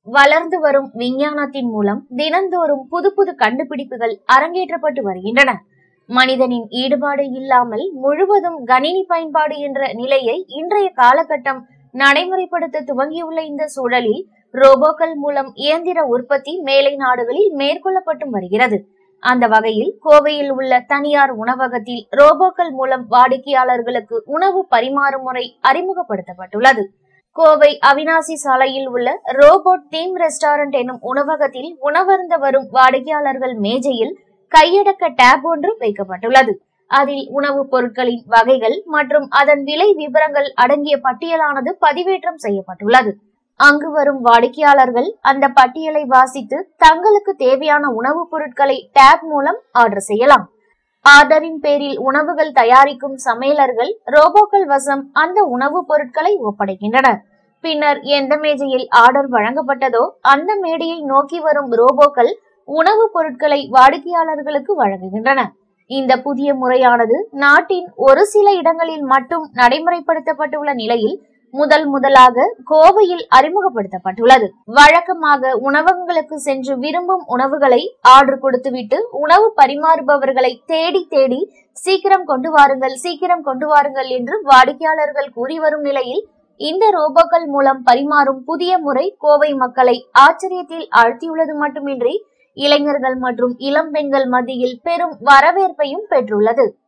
வளர்ந்து வரும் விஞ்ஞானத்தின் மூலம் தினந்தோறும் புது புது கண்டுபிடிப்புகள் அரங்கேற்றப்பட்டு வருகின்றன மனிதனின் ஈடுபாடு இல்லாமல் முழுவதும் கணினி பயன்பாடு என்ற நிலையை இன்றைய காலகட்டம் நடைமுறைப்படுத்த துவங்கியுள்ள இந்த சூழலில் ரோபோக்கள் மூலம் இயந்திர உற்பத்தி மேலை நாடுகளில் மேற்கொள்ளப்பட்டும் வருகிறது அந்த வகையில் கோவையில் உள்ள தனியார் உணவகத்தில் ரோபோக்கள் மூலம் வாடிக்கையாளர்களுக்கு உணவு பரிமாறும் முறை அறிமுகப்படுத்தப்பட்டுள்ளது கோவை அவினாசி சாலையில் உள்ள ரோபோட் தீம் ரெஸ்டாரண்ட் எனும் உணவகத்தில் உணவருந்த வரும் வாடிக்கையாளர்கள் மேஜையில் கையடக்க டேப் ஒன்று வைக்கப்பட்டுள்ளது அதில் உணவுப் பொருட்களின் வகைகள் மற்றும் அதன் விலை விவரங்கள் அடங்கிய பட்டியலானது பதிவேற்றம் செய்யப்பட்டுள்ளது அங்கு வரும் வாடிக்கையாளர்கள் அந்த பட்டியலை வாசித்து தங்களுக்கு தேவையான உணவுப் பொருட்களை டேப் மூலம் ஆர்டர் செய்யலாம் ஆர்டரின் பேரில் உணவுகள் தயாரிக்கும் சமையலர்கள் ரோபோக்கள் வசம் அந்த உணவுப் பொருட்களை ஒப்படைக்கின்றனர் பின்னர் எந்த மேஜையில் ஆர்டர் வழங்கப்பட்டதோ அந்த மேடையை நோக்கி வரும் ரோபோக்கள் உணவுப் பொருட்களை வாடிக்கையாளர்களுக்கு வழங்குகின்றன இந்த புதிய முறையானது நாட்டின் ஒரு சில இடங்களில் மட்டும் நடைமுறைப்படுத்தப்பட்டுள்ள நிலையில் முதல் முதலாக கோவையில் அறிமுகப்படுத்தப்பட்டுள்ளது வழக்கமாக உணவகங்களுக்கு சென்று விரும்பும் உணவுகளை ஆர்டர் கொடுத்துவிட்டு உணவு பரிமாறுபவர்களை தேடி தேடி சீக்கிரம் கொண்டு வாருங்கள் சீக்கிரம் கொண்டு வாருங்கள் என்று வாடிக்கையாளர்கள் கூறி வரும் நிலையில் இந்த ரோபோக்கள் மூலம் பரிமாறும் புதிய முறை கோவை மக்களை ஆச்சரியத்தில் ஆழ்த்தியுள்ளது மட்டுமின்றி இளைஞர்கள் மற்றும் இளம் பெண்கள் மத்தியில் பெரும் வரவேற்பையும் பெற்றுள்ளது